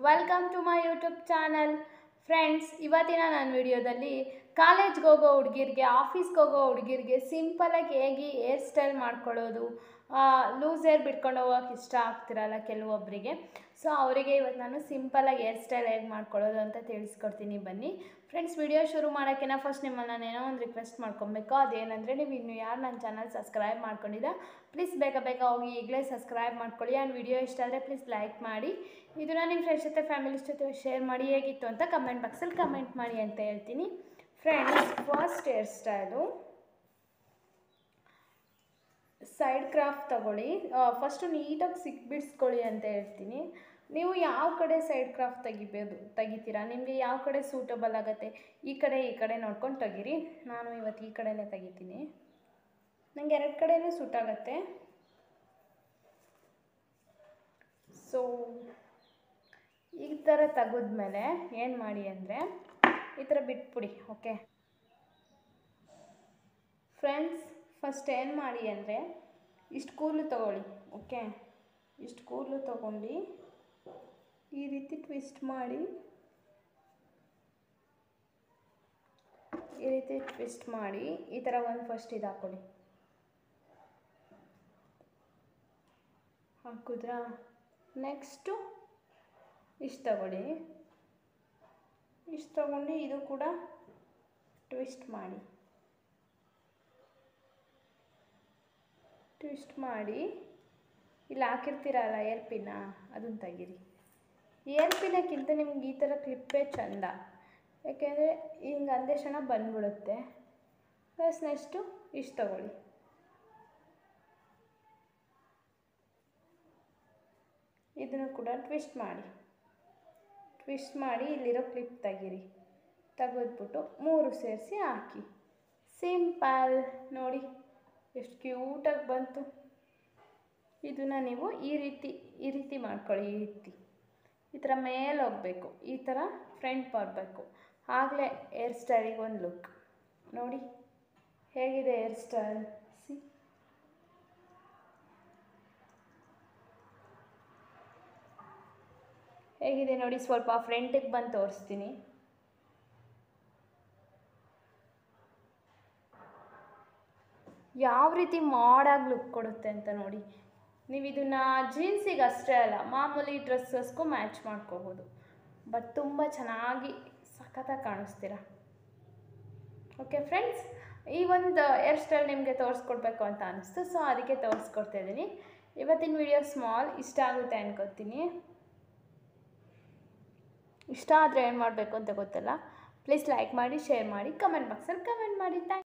welcome to my YouTube channel friends ಇವತ್ತಿನ ನನ್ನ ವಿಡಿಯೋದಲ್ಲಿ ಕಾಲೇಜ್ಗೆ ಹೋಗೋ ಹುಡುಗಿರಿಗೆ ಆಫೀಸ್ಗೆ ಹೋಗೋ ಹುಡುಗಿರಿಗೆ ಸಿಂಪಲಾಗಿ ಹೇಗೆ ಹೇರ್ ಸ್ಟೈಲ್ ಮಾಡ್ಕೊಳ್ಳೋದು ಲೂಸ್ ಹೇರ್ ಬಿಟ್ಕೊಂಡು ಹೋಗೋಕೆ ಇಷ್ಟ ಆಗ್ತಿರಲ್ಲ ಕೆಲವೊಬ್ಬರಿಗೆ ಸೊ ಅವರಿಗೆ ಇವತ್ತು ನಾನು ಸಿಂಪಲಾಗಿ ಹೇರ್ ಸ್ಟೈಲ್ ಹೇಗೆ ಮಾಡ್ಕೊಳ್ಳೋದು ಅಂತ ತಿಳಿಸ್ಕೊಡ್ತೀನಿ ಬನ್ನಿ ಫ್ರೆಂಡ್ಸ್ ವಿಡಿಯೋ ಶುರು ಮಾಡೋಕ್ಕಿಂತ ಫಸ್ಟ್ ನಿಮ್ಮನ್ನು ನಾನು ಏನೋ ಒಂದು ರಿಕ್ವೆಸ್ಟ್ ಮಾಡ್ಕೊಬೇಕು ಅದೇನಂದರೆ ನೀವು ಇನ್ನು ಯಾರು ನನ್ನ ಚಾನಲ್ ಸಬ್ಸ್ಕ್ರೈಬ್ ಮಾಡ್ಕೊಂಡಿದ್ದ ಪ್ಲೀಸ್ ಬೇಗ ಬೇಗ ಹೋಗಿ ಈಗಲೇ ಸಬ್ಸ್ಕ್ರೈಬ್ ಮಾಡ್ಕೊಳ್ಳಿ ಆ್ಯಂಡ್ ವಿಡಿಯೋ ಇಷ್ಟ ಆದರೆ ಪ್ಲೀಸ್ ಲೈಕ್ ಮಾಡಿ ಇದನ್ನು ನಿಮ್ಮ ಫ್ರೆಂಡ್ಸ್ ಜೊತೆ ಫ್ಯಾಮಿಲೀಸ್ ಜೊತೆ ಶೇರ್ ಮಾಡಿ ಹೇಗಿತ್ತು ಅಂತ ಕಮೆಂಟ್ ಬಾಕ್ಸಲ್ಲಿ ಕಮೆಂಟ್ ಮಾಡಿ ಅಂತ ಹೇಳ್ತೀನಿ friends first hair style side ಕ್ರಾಫ್ಟ್ ತಗೊಳ್ಳಿ ಫಸ್ಟು ನೀಟಾಗಿ ಸಿಕ್ ಬಿಡಿಸ್ಕೊಳ್ಳಿ ಅಂತ ಹೇಳ್ತೀನಿ ನೀವು ಯಾವ ಕಡೆ ಸೈಡ್ ಕ್ರಾಫ್ಟ್ ತೆಗಿಬೋದು ತೆಗಿತೀರಾ ನಿಮಗೆ ಯಾವ ಕಡೆ ಸೂಟಬಲ್ ಆಗುತ್ತೆ ಈ ಕಡೆ ಈ ಕಡೆ ನೋಡ್ಕೊಂಡು ತೆಗೀರಿ ನಾನು ಇವತ್ತು ಈ ಕಡೆನೇ ತೆಗಿತೀನಿ ನನಗೆ ಎರಡು ಕಡೆನೂ ಸೂಟ್ ಆಗುತ್ತೆ ಸೊ ಈ ಥರ ತೆಗೆದ್ಮೇಲೆ ಏನು ಮಾಡಿ ಅಂದರೆ ಈ ಥರ ಬಿಟ್ಬಿಡಿ ಓಕೆ ಫ್ರೆಂಡ್ಸ್ ಫಸ್ಟ್ ಏನು ಮಾಡಿ ಅಂದರೆ ಇಷ್ಟು ಕೂದಲು ತೊಗೊಳ್ಳಿ ಓಕೆ ಇಷ್ಟು ಕೂದಲು ತೊಗೊಂಡು ಈ ರೀತಿ ಟ್ವಿಸ್ಟ್ ಮಾಡಿ ಈ ರೀತಿ ಟ್ವಿಸ್ಟ್ ಮಾಡಿ ಈ ಥರ ಒಂದು ಫಸ್ಟ್ ಇದು ಹಾಕ್ಕೊಳ್ಳಿ ಹಾಕಿದ್ರಾ ನೆಕ್ಸ್ಟು ಇಷ್ಟು ತಗೊಳ್ಳಿ ಇಷ್ಟು ತಗೊಂಡು ಇದು ಕೂಡ ಟ್ವಿಸ್ಟ್ ಮಾಡಿ ಟ್ವಿಸ್ಟ್ ಮಾಡಿ ಇಲ್ಲಿ ಹಾಕಿರ್ತೀರಲ್ಲ ಏರ್ ಪಿನ್ನ ಅದನ್ನು ತೆಗೀರಿ ಏರ್ ಪಿನ್ನಕ್ಕಿಂತ ನಿಮ್ಗೆ ಈ ಥರ ಕ್ಲಿಪ್ಪೇ ಚಂದ ಯಾಕೆಂದರೆ ಹಿಂಗೆ ಅಂದೇ ಕ್ಷಣ ಬಂದ್ಬಿಡುತ್ತೆ ಪ್ಲಸ್ ನೆಕ್ಸ್ಟು ಇಷ್ಟು ತಗೊಳ್ಳಿ ಇದನ್ನು ಕೂಡ ಟ್ವಿಸ್ಟ್ ಮಾಡಿ ಟ್ವಿಸ್ಟ್ ಮಾಡಿ ಇಲ್ಲಿರೋ ಕ್ಲಿಪ್ ತೆಗೀರಿ ತೆಗೆದ್ಬಿಟ್ಟು ಮೂರು ಸೇರಿಸಿ ಹಾಕಿ ಸಿಂಪಲ್ ನೋಡಿ ಎಷ್ಟು ಕ್ಯೂಟಾಗಿ ಬಂತು ಇದನ್ನು ನೀವು ಈ ರೀತಿ ಈ ರೀತಿ ಮಾಡ್ಕೊಳ್ಳಿ ಈ ರೀತಿ ಈ ಥರ ಮೇಲೆ ಹೋಗಬೇಕು ಈ ಥರ ಫ್ರಂಟ್ ಬರಬೇಕು ಆಗಲೇ ಹೇರ್ ಸ್ಟೈಲಿಗೆ ಒಂದು ಲುಕ್ ನೋಡಿ ಹೇಗಿದೆ ಹೇರ್ ಸ್ಟೈಲ್ ಸಿ ಹೇಗಿದೆ ನೋಡಿ ಸ್ವಲ್ಪ ಫ್ರಂಟಿಗೆ ಬಂದು ತೋರಿಸ್ತೀನಿ ಯಾವ ರೀತಿ ಮಾಡಾಗಿ ಲುಕ್ ಕೊಡುತ್ತೆ ಅಂತ ನೋಡಿ ನೀವು ಇದನ್ನು ಜೀನ್ಸಿಗೆ ಅಷ್ಟೇ ಅಲ್ಲ ಮಾಮೂಲಿ ಡ್ರೆಸ್ಸಸ್ಗೂ ಮ್ಯಾಚ್ ಮಾಡ್ಕೋಬೋದು ಬಟ್ ತುಂಬ ಚೆನ್ನಾಗಿ ಸಖತ್ತಾಗಿ ಕಾಣಿಸ್ತೀರ ಓಕೆ ಫ್ರೆಂಡ್ಸ್ ಈ ಒಂದು ಹೇರ್ ಸ್ಟೈಲ್ ನಿಮಗೆ ತೋರಿಸ್ಕೊಡ್ಬೇಕು ಅಂತ ಅನಿಸ್ತು ಸೊ ಅದಕ್ಕೆ ತೋರಿಸ್ಕೊಡ್ತಾ ಇದ್ದೀನಿ ಇವತ್ತಿನ ವಿಡಿಯೋ ಸ್ಮಾಲ್ ಇಷ್ಟ ಆಗುತ್ತೆ ಅನ್ಕೋತೀನಿ ಇಷ್ಟ ಆದರೆ ಏನು ಮಾಡಬೇಕು ಅಂತ ಗೊತ್ತಲ್ಲ ಪ್ಲೀಸ್ ಲೈಕ್ ಮಾಡಿ ಶೇರ್ ಮಾಡಿ ಕಮೆಂಟ್ ಬಾಕ್ಸಲ್ಲಿ ಕಮೆಂಟ್ ಮಾಡಿ ಥ್ಯಾಂಕ್